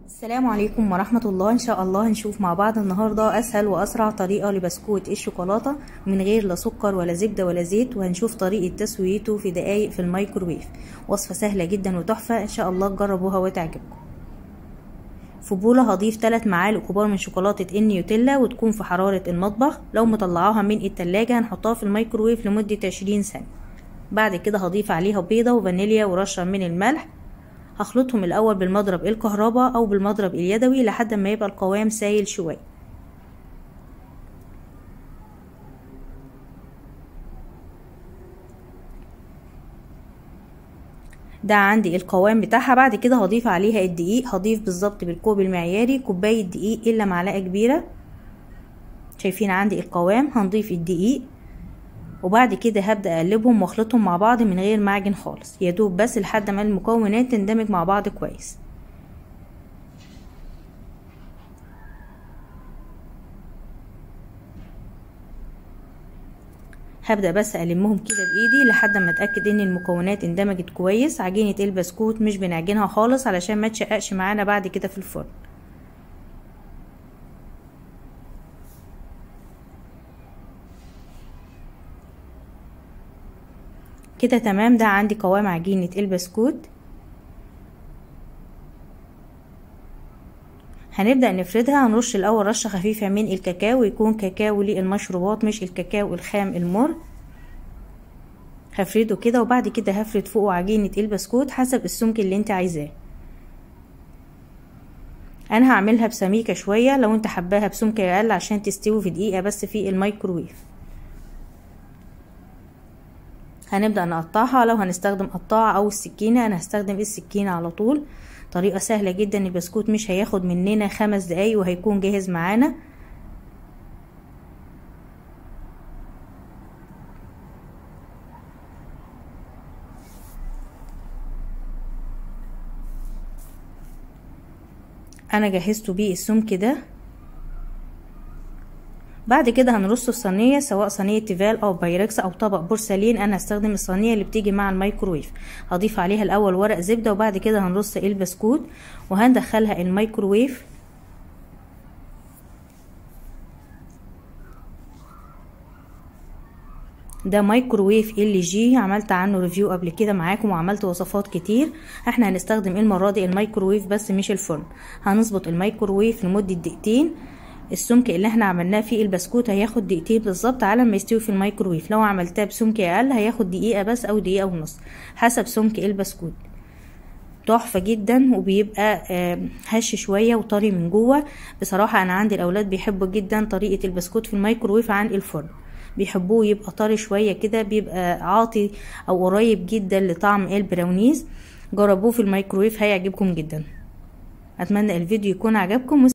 السلام عليكم ورحمة الله إن شاء الله هنشوف مع بعض النهاردة أسهل وأسرع طريقة لبسكوت الشوكولاتة من غير لا سكر ولا زبدة ولا زيت وهنشوف طريقة تسويته في دقايق في الميكروويف وصفة سهلة جدا وتحفة إن شاء الله تجربوها وتعجبكم في بولة هضيف 3 معالق كبار من شوكولاتة النيوتيلا وتكون في حرارة المطبخ لو مطلعاها من التلاجة هنحطها في الميكروويف لمدة 20 ثانية بعد كده هضيف عليها بيضة وفانيليا ورشة من الملح هخلطهم الأول بالمضرب الكهرباء أو بالمضرب اليدوي لحد ما يبقى القوام سايل شوية ده عندي القوام بتاعها بعد كده هضيف عليها الدقيق هضيف بالظبط بالكوب المعياري كوباية دقيق إلا معلقة كبيرة شايفين عندي القوام هنضيف الدقيق وبعد كده هبدأ أقلبهم واخلطهم مع بعض من غير معجن خالص يدوب بس لحد ما المكونات تندمج مع بعض كويس هبدأ بس ألمهم كده بإيدي لحد ما أتأكد إن المكونات اندمجت كويس عجينة البسكوت مش بنعجنها خالص علشان ما تشققش معانا بعد كده في الفرن كده تمام ده عندي قوام عجينة البسكوت هنبدأ نفردها هنرش الأول رشة خفيفة من الكاكاو يكون كاكاو للمشروبات مش الكاكاو الخام المر هفرده كده وبعد كده هفرد فوقه عجينة البسكوت حسب السمك اللي انت عايزاه انا هعملها بسميكة شوية لو انت حباها بسمك اقل عشان تستوي في دقيقة بس في الميكروويف هنبدأ نقطعها لو هنستخدم قطاعة او السكينة انا هستخدم السكينة على طول طريقة سهلة جدا البسكوت مش هياخد مننا خمس دقايق وهيكون جاهز معانا انا جهزته بيه السمك ده بعد كده هنرصه في صينيه سواء صينيه تيفال او بايركس او طبق بورسلين انا هستخدم الصينيه اللي بتيجي مع الميكروويف هضيف عليها الاول ورق زبده وبعد كده هنرص البسكوت وهندخلها الميكروويف ده مايكروويف ال جي عملت عنه ريفيو قبل كده معاكم وعملت وصفات كتير احنا هنستخدم المره دي الميكروويف بس مش الفرن هنظبط الميكروويف لمده دقيقتين السمك اللي احنا عملناه في البسكوت هياخد دقيقتين بالظبط على ما يستوي في الميكروويف لو عملتها بسمك اقل هياخد دقيقه بس او دقيقه ونص حسب سمك البسكوت تحفه جدا وبيبقى هش شويه وطري من جوه بصراحه انا عندي الاولاد بيحبوا جدا طريقه البسكوت في الميكروويف عن الفرن بيحبوه يبقى طري شويه كده بيبقى عاطي او قريب جدا لطعم البراونيز جربوه في الميكروويف هيعجبكم جدا اتمنى الفيديو يكون عجبكم